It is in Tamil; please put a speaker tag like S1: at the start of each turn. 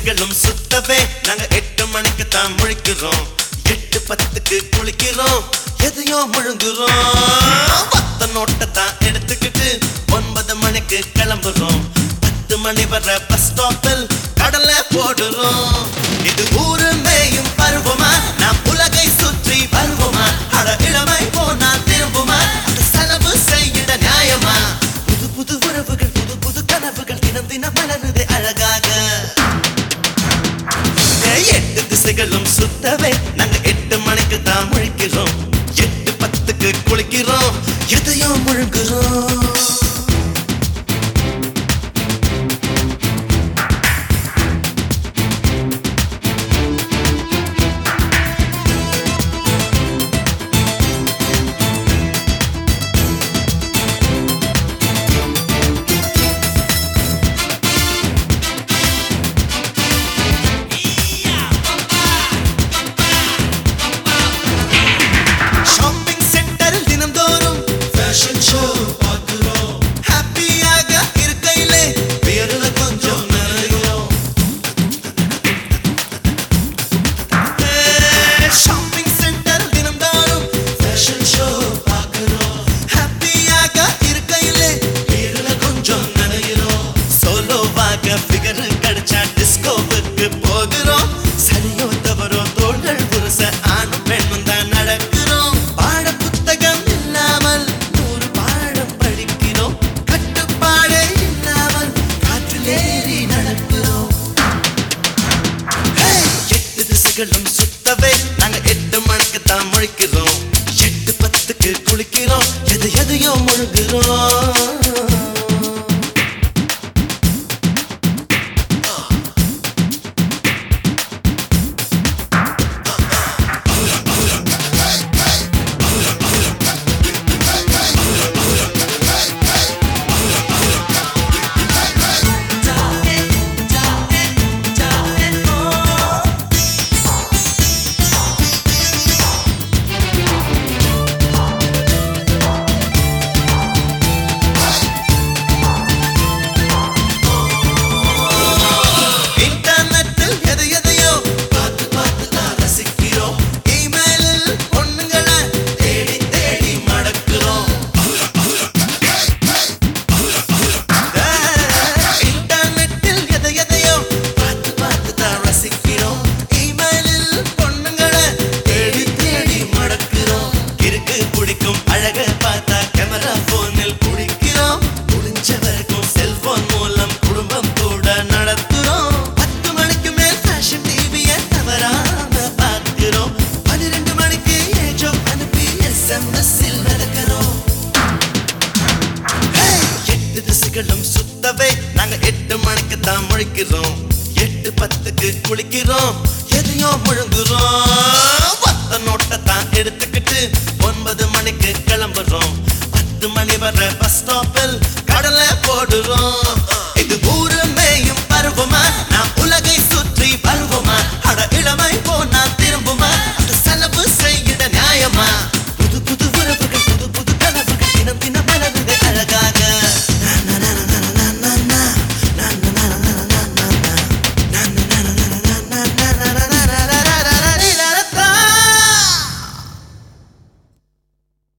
S1: திசைகளும் சுத்தவே நாங்க எட்டு மணிக்கு தான் முழிக்கிறோம் எட்டு பத்துக்கு குளிக்கிறோம் எதையோ முழுங்குறோம் பத்த நோட்டை தான் எடுத்துக்கிட்டு ஒன்பது மணிக்கு கிளம்புறோம் பத்து மணி வர பஸ் ஸ்டாப்பில் கடலை போடுறோம் இது ஊரு மேயும் பருவமா நாம் உலகை சுற்றி வருவோமா அட இளமை போனா திரும்புமா அது செலவு செய்யிட நியாயமா புது புது உறவுகள் புது புது கனவுகள் தினம் தினம் மலருது அழகாக ஏய், எட்டு திசைகளும் சுத்தவே நாங்க எட்டு மணிக்கு தான் முழிக்கிறோம் எட்டு பத்துக்கு குளிக்கிறோம் எதையோ முழுங்குறோம் ஷாப்பிங் சென்டரில் தினந்தோறும் ஃபேஷன் ஷோ பார்க்கிறோம் ஹாப்பியாக இருக்கையிலே பேருல கொஞ்சம் நிறையும் ஷாப்பிங் சென்டரில் தினந்தோறும் ஃபேஷன் ஷோ பார்க்கிறோம் ஹாப்பியாக இருக்கையிலே பேருல கொஞ்சம் நிறையிறோம் சோலோவாக ஃபிகர் கிடைச்சா டிஸ்கோவுக்கு போகிறோம் சரியோ தவறோ தோள்கள் புருஷ ஆணும் பெண்ணும் தான் நடக்கிறோம் பாட புத்தகம் இல்லாமல் நூறு பாடம் படிக்கிறோம் கட்டுப்பாடே இல்லாமல் காற்றிலேறி நடக்கிறோம் Hey! எட்டு திசைகளும் சுத்தவே நாங்க எட்டு மணிக்கு தான் முழிக்கிறோம் எட்டு பத்துக்கு குளிக்கிறோம் எது எதையோ முழுகிறோம் இன்டர்நெட்டில் எதை எதையோ பார்த்து பார்த்து தான் ரசிக்கிறோம் இமெயிலில் பொண்ணுங்களை தேடி தேடி மடக்கிறோம் இன்டர்நெட்டில் எதை எதையோ பார்த்து பார்த்து தான் ரசிக்கிறோம் இமெயிலில் பொண்ணுங்களை தேடி தேடி மடக்கிறோம் இருக்கு பிடிக்கும் அழக பார்த்தா கேமரா போனில் பிடிக்கிறோம் முடிஞ்ச வரைக்கும் செல்போன் மூலம் குடும்பம் கூட நடத்துறோம் பத்து மணிக்கு மேல் ஃபேஷன் டிவியை தவறாம பார்க்கிறோம் பன்னிரெண்டு மணிக்கு ஏஜோ அனுப்பி எஸ்எம்எஸ் நடக்கிறோம் Hey! எட்டு திசைகளும் சுத்தவே நாங்க எட்டு மணிக்கு தான் முழிக்கிறோம் எட்டு பத்துக்கு குளிக்கிறோம் எதையோ முழுங்குறோம்